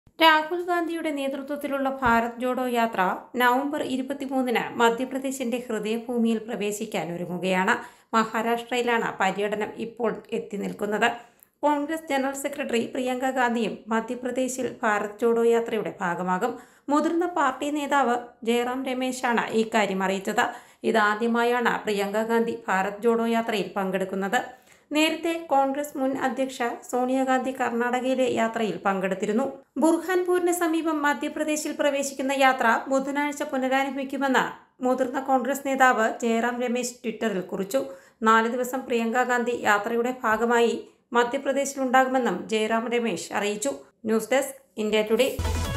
രാഹുൽ ഗാന്ധിയുടെ നേതൃത്വത്തിലുള്ള ഭാരത് ജോഡോ യാത്ര നവംബർ ഇരുപത്തിമൂന്നിന് മധ്യപ്രദേശിന്റെ ഹൃദയഭൂമിയിൽ പ്രവേശിക്കാൻ ഒരുങ്ങുകയാണ് മഹാരാഷ്ട്രയിലാണ് പര്യടനം ഇപ്പോൾ എത്തി നിൽക്കുന്നത് കോൺഗ്രസ് ജനറൽ സെക്രട്ടറി പ്രിയങ്ക ഗാന്ധിയും മധ്യപ്രദേശിൽ ഭാരത് ജോഡോ യാത്രയുടെ ഭാഗമാകും മുതിർന്ന പാർട്ടി നേതാവ് ജയറാം രമേശാണ് ഇക്കാര്യം അറിയിച്ചത് ഇതാദ്യമായാണ് പ്രിയങ്ക ഗാന്ധി ഭാരത് ജോഡോ യാത്രയിൽ പങ്കെടുക്കുന്നത് നേരത്തെ കോൺഗ്രസ് മുൻ അധ്യക്ഷ സോണിയാഗാന്ധി കർണാടകയിലെ യാത്രയിൽ പങ്കെടുത്തിരുന്നു ബുർഹാൻപൂരിന് സമീപം മധ്യപ്രദേശിൽ പ്രവേശിക്കുന്ന യാത്ര ബുധനാഴ്ച പുനരാരംഭിക്കുമെന്ന് മുതിർന്ന കോൺഗ്രസ് നേതാവ് ജയറാം രമേശ് ട്വിറ്ററിൽ കുറിച്ചു നാല് ദിവസം പ്രിയങ്ക ഗാന്ധി യാത്രയുടെ ഭാഗമായി മധ്യപ്രദേശിലുണ്ടാകുമെന്നും ജയറാം രമേശ് അറിയിച്ചു ന്യൂസ് ഡെസ്ക് ഇന്ത്യ ടുഡേ